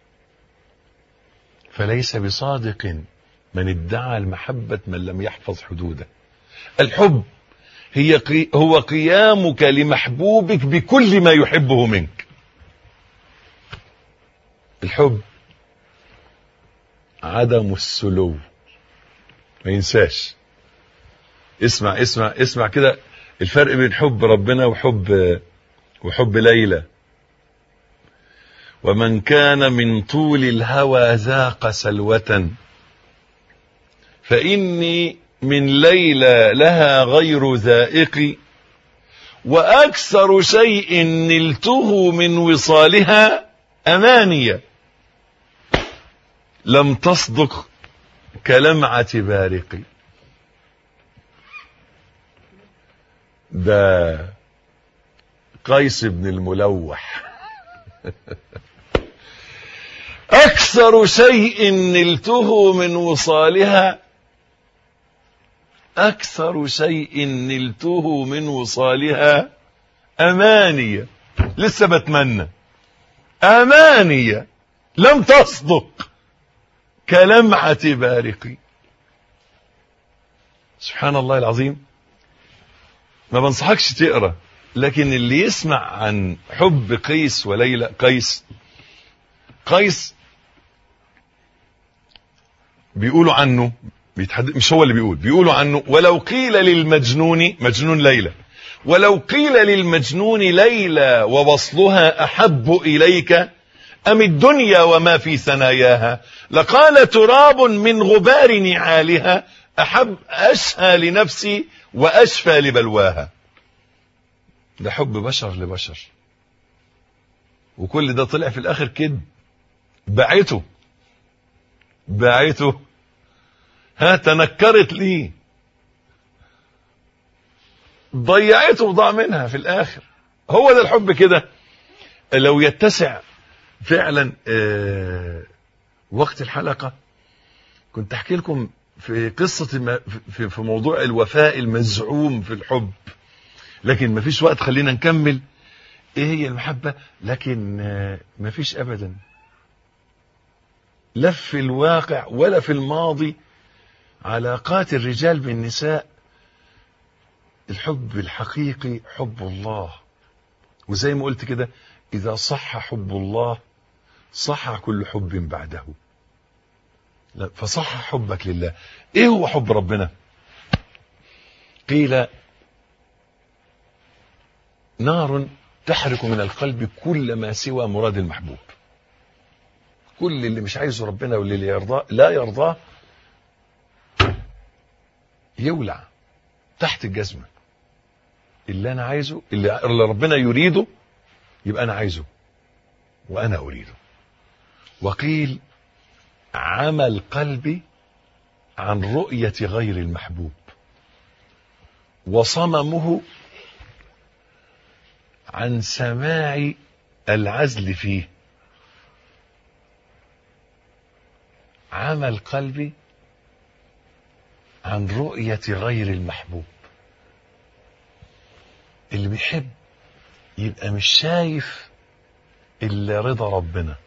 Speaker 1: فليس بصادق من ادعى المحبة من لم يحفظ حدوده الحب هي قي... هو قيامك لمحبوبك بكل ما يحبه منك الحب عدم السلو ما ينساش اسمع اسمع اسمع كده الفرق بين حب ربنا وحب وحب ليلى ومن كان من طول الهوى ذاق سلوة فإني من ليلى لها غير ذائق وأكثر شيء نلته من وصالها أمانية لم تصدق كلمعة بارق ده قيس بن الملوح أكثر شيء نلته من وصالها أكثر شيء نلته من وصالها أمانية لسه بتمنى أمانية لم تصدق كلمعة بارقي سبحان الله العظيم ما بنصحكش تقرا لكن اللي يسمع عن حب قيس وليلى قيس قيس بيقولوا عنه بيتحدث مش هو اللي بيقول بيقولوا عنه ولو قيل للمجنون مجنون ليلى ولو قيل للمجنون ليلى ووصلها احب اليك ام الدنيا وما في ثناياها لقال تراب من غبار نعالها احب اشهى لنفسي واشفى لبلواها ده حب بشر لبشر وكل ده طلع في الاخر كده باعته باعته ها تنكرت ليه ضيعته وضاع منها في الاخر هو ده الحب كده لو يتسع فعلا آه وقت الحلقة كنت احكي لكم في قصة في, في موضوع الوفاء المزعوم في الحب لكن ما فيش وقت خلينا نكمل ايه هي المحبة لكن آه ما فيش ابدا لا في الواقع ولا في الماضي علاقات الرجال بالنساء الحب الحقيقي حب الله وزي ما قلت كده إذا صح حب الله صح كل حب بعده لا فصح حبك لله ايه هو حب ربنا قيل نار تحرق من القلب كل ما سوى مراد المحبوب كل اللي مش عايزه ربنا واللي يرضاه لا يرضاه يولع تحت الجزمة اللي انا عايزه اللي ربنا يريده يبقى انا عايزه وانا اريده وقيل عمى القلب عن رؤية غير المحبوب وصممه عن سماع العزل فيه عمى القلب عن رؤية غير المحبوب اللي بيحب يبقى مش شايف إلا رضا ربنا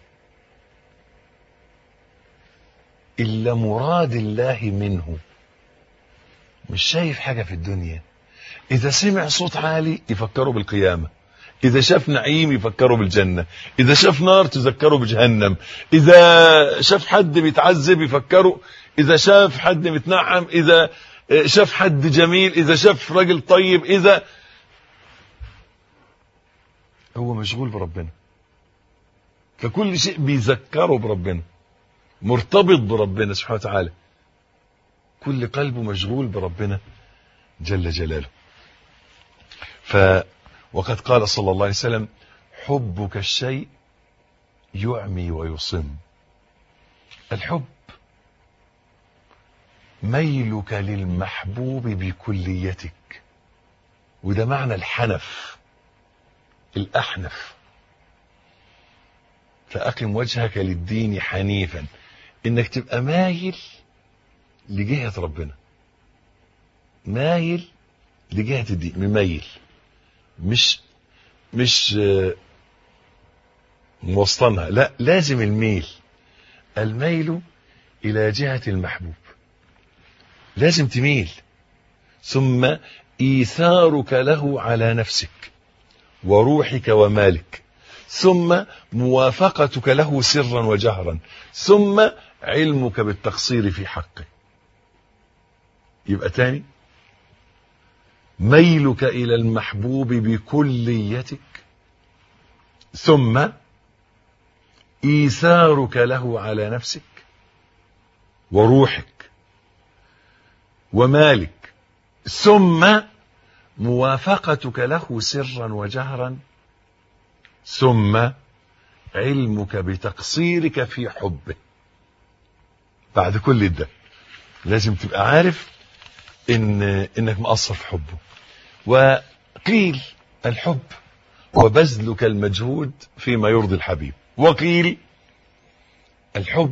Speaker 1: إلا مراد الله منه مش شايف حاجة في الدنيا إذا سمع صوت عالي يفكره بالقيامة إذا شاف نعيم يفكره بالجنة إذا شاف نار تذكره بجهنم إذا شاف حد بيتعذب يفكره إذا شاف حد متنعم إذا شاف حد جميل إذا شاف راجل طيب إذا هو مشغول بربنا فكل شيء بيذكره بربنا مرتبط بربنا سبحانه وتعالى كل قلبه مشغول بربنا جل جلاله ف وقد قال صلى الله عليه وسلم حبك الشيء يعمي ويصم الحب ميلك للمحبوب بكليتك وده معنى الحنف الأحنف فأقم وجهك للدين حنيفا إنك تبقى مايل لجهة ربنا مايل لجهة الدين مميل مش مش موسطنها لا لازم الميل الميل إلى جهة المحبوب لازم تميل ثم إيثارك له على نفسك وروحك ومالك ثم موافقتك له سرا وجهرا ثم علمك بالتقصير في حقه يبقى تاني ميلك إلى المحبوب بكليتك ثم إيثارك له على نفسك وروحك ومالك ثم موافقتك له سرا وجهرا ثم علمك بتقصيرك في حبه بعد كل ده لازم تبقى عارف ان انك مقصر في حبه وقيل الحب وبذلك المجهود فيما يرضي الحبيب وقيل الحب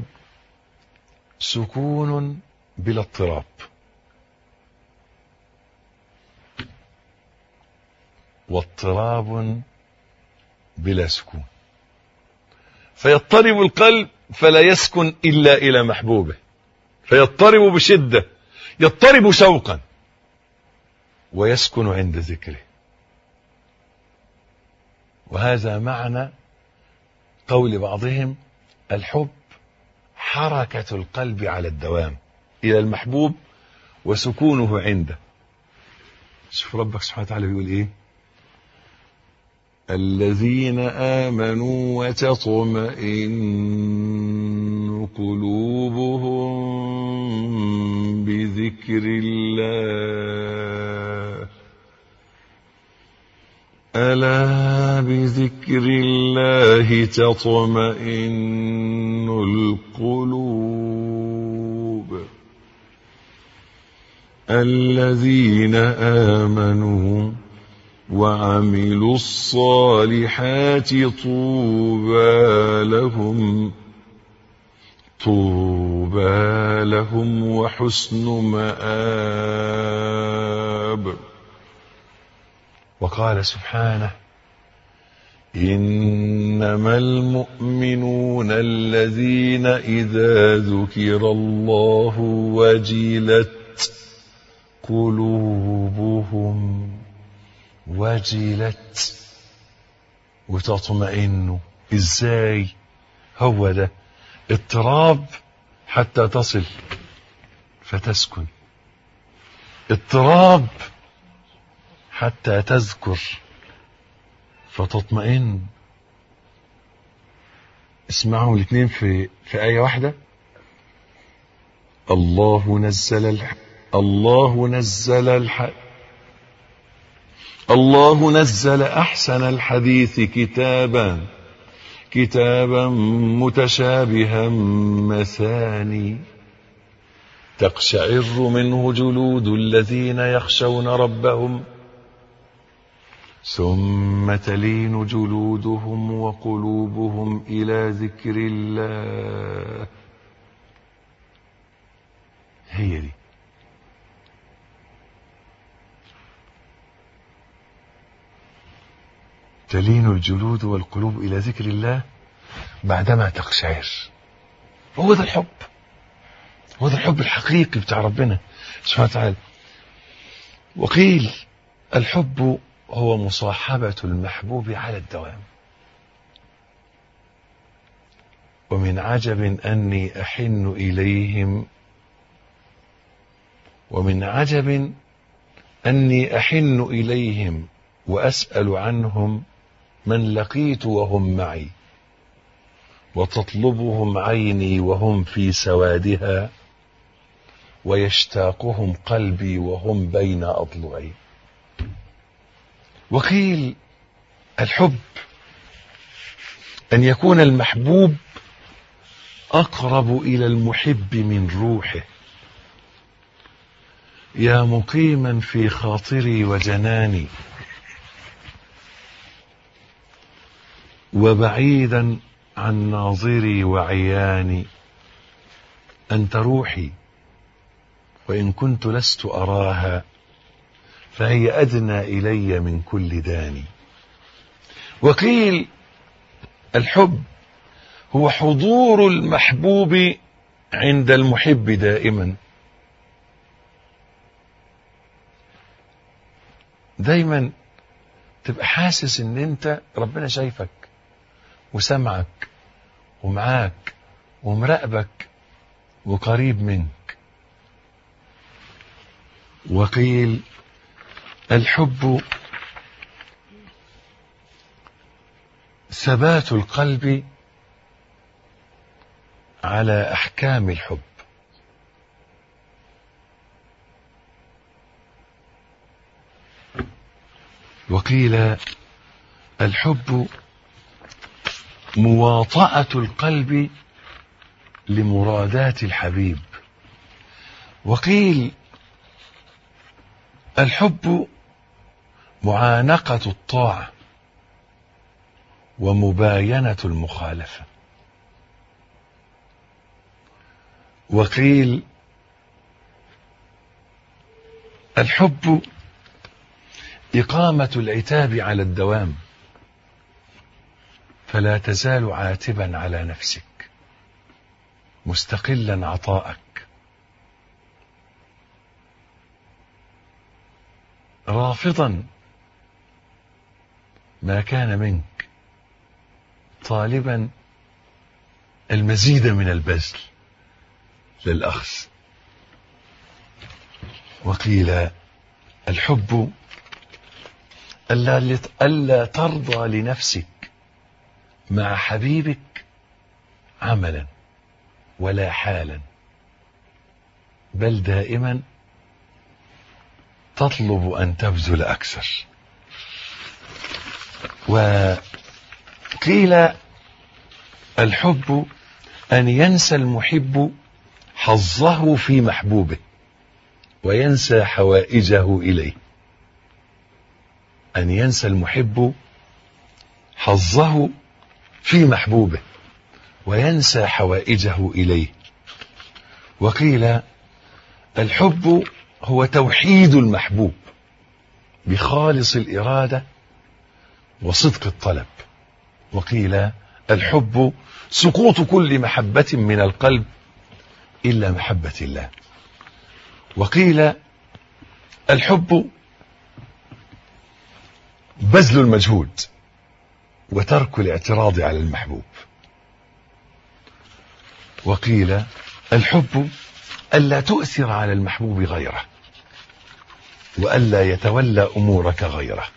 Speaker 1: سكون بلا اضطراب واضطراب بلا سكون فيضطرب القلب فلا يسكن إلا إلى محبوبه فيضطرب بشدة يضطرب شوقا ويسكن عند ذكره وهذا معنى قول بعضهم الحب حركة القلب على الدوام إلى المحبوب وسكونه عنده شوف ربك سبحانه وتعالى بيقول إيه الذين آمنوا وتطمئن قلوبهم بذكر الله ألا بذكر الله تطمئن القلوب الذين آمنوا وعملوا الصالحات طوبى لهم طوبى لهم وحسن مآب وقال سبحانه إنما المؤمنون الذين إذا ذكر الله وجلت قلوبهم وجلت وتطمئن ازاي هو ده اضطراب حتى تصل فتسكن اضطراب حتى تذكر فتطمئن اسمعوا الاثنين في في آية واحدة الله نزل الح... الله نزل الح... الله نزل أحسن الحديث كتابا كتابا متشابها مثاني تقشعر منه جلود الذين يخشون ربهم ثم تلين جلودهم وقلوبهم إلى ذكر الله هي دي تلين الجلود والقلوب إلى ذكر الله بعدما تقشعر هو ده الحب هو ده الحب الحقيقي بتاع ربنا سبحانه وتعالى وقيل الحب هو مصاحبة المحبوب على الدوام ومن عجب أني أحن إليهم ومن عجب أني أحن إليهم وأسأل عنهم من لقيت وهم معي وتطلبهم عيني وهم في سوادها ويشتاقهم قلبي وهم بين أضلعي وقيل الحب أن يكون المحبوب أقرب إلى المحب من روحه يا مقيما في خاطري وجناني وبعيدا عن ناظري وعياني أنت روحي وإن كنت لست أراها فهي أدنى إلي من كل داني وقيل الحب هو حضور المحبوب عند المحب دائما دايما تبقى حاسس ان انت ربنا شايفك وسمعك ومعاك ومراقبك وقريب منك وقيل الحب ثبات القلب على احكام الحب وقيل الحب مواطأة القلب لمرادات الحبيب وقيل الحب معانقة الطاعة ومباينة المخالفة وقيل الحب إقامة العتاب على الدوام فلا تزال عاتبا على نفسك مستقلا عطاءك رافضا ما كان منك طالبا المزيد من البذل للأخذ وقيل الحب ألا, ألا ترضى لنفسك مع حبيبك عملا ولا حالا بل دائما تطلب أن تبذل أكثر وقيل الحب أن ينسى المحب حظه في محبوبه وينسى حوائجه إليه أن ينسى المحب حظه في محبوبه وينسى حوائجه إليه وقيل الحب هو توحيد المحبوب بخالص الإرادة وصدق الطلب وقيل الحب سقوط كل محبة من القلب إلا محبة الله وقيل الحب بذل المجهود وترك الاعتراض على المحبوب وقيل الحب ألا تؤثر على المحبوب غيره وألا يتولى أمورك غيره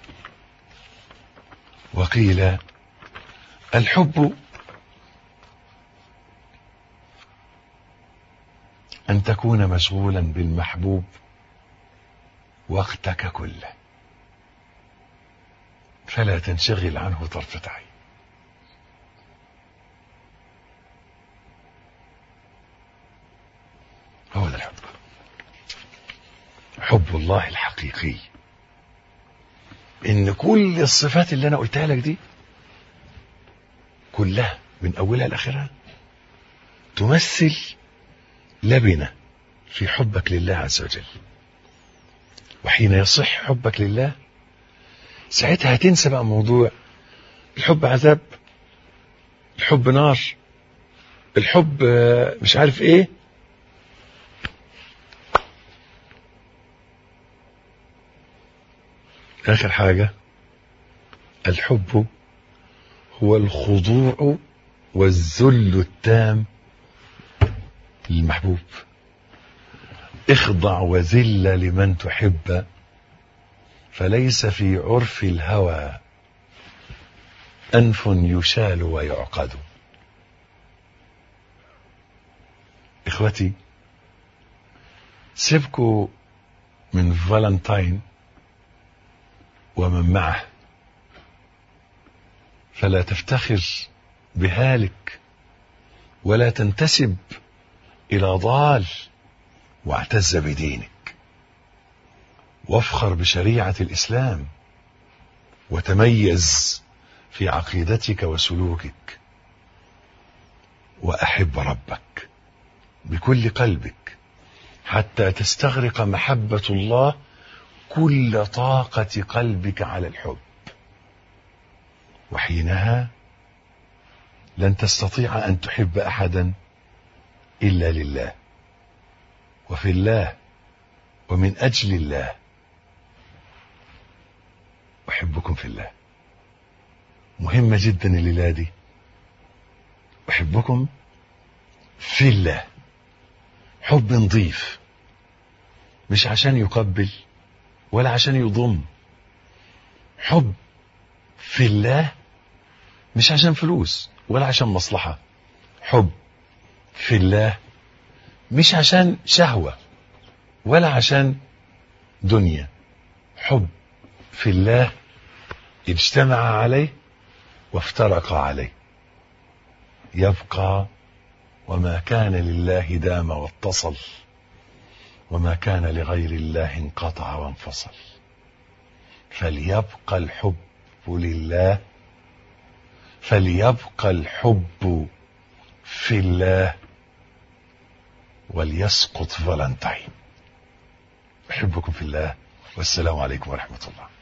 Speaker 1: وقيل الحب أن تكون مشغولا بالمحبوب وقتك كله فلا تنشغل عنه طرفة عين هو ده الحب حب الله الحقيقي ان كل الصفات اللي انا قلتها لك دي كلها من اولها لاخرها تمثل لبنه في حبك لله عز وجل وحين يصح حبك لله ساعتها هتنسى بقى موضوع الحب عذاب الحب نار الحب مش عارف ايه اخر حاجه الحب هو الخضوع والذل التام للمحبوب اخضع وذل لمن تحب فليس في عرف الهوى انف يشال ويعقد اخوتي سيبكوا من فالنتاين ومن معه فلا تفتخر بهالك ولا تنتسب الى ضال واعتز بدينك وافخر بشريعه الاسلام وتميز في عقيدتك وسلوكك واحب ربك بكل قلبك حتى تستغرق محبه الله كل طاقه قلبك على الحب وحينها لن تستطيع ان تحب احدا الا لله وفي الله ومن اجل الله احبكم في الله مهمه جدا الليله دي احبكم في الله حب نظيف مش عشان يقبل ولا عشان يضم حب في الله مش عشان فلوس ولا عشان مصلحة حب في الله مش عشان شهوة ولا عشان دنيا حب في الله اجتمع عليه وافترق عليه يبقى وما كان لله دام واتصل وما كان لغير الله انقطع وانفصل فليبقى الحب لله فليبقى الحب في الله وليسقط فالنتين احبكم في الله والسلام عليكم ورحمه الله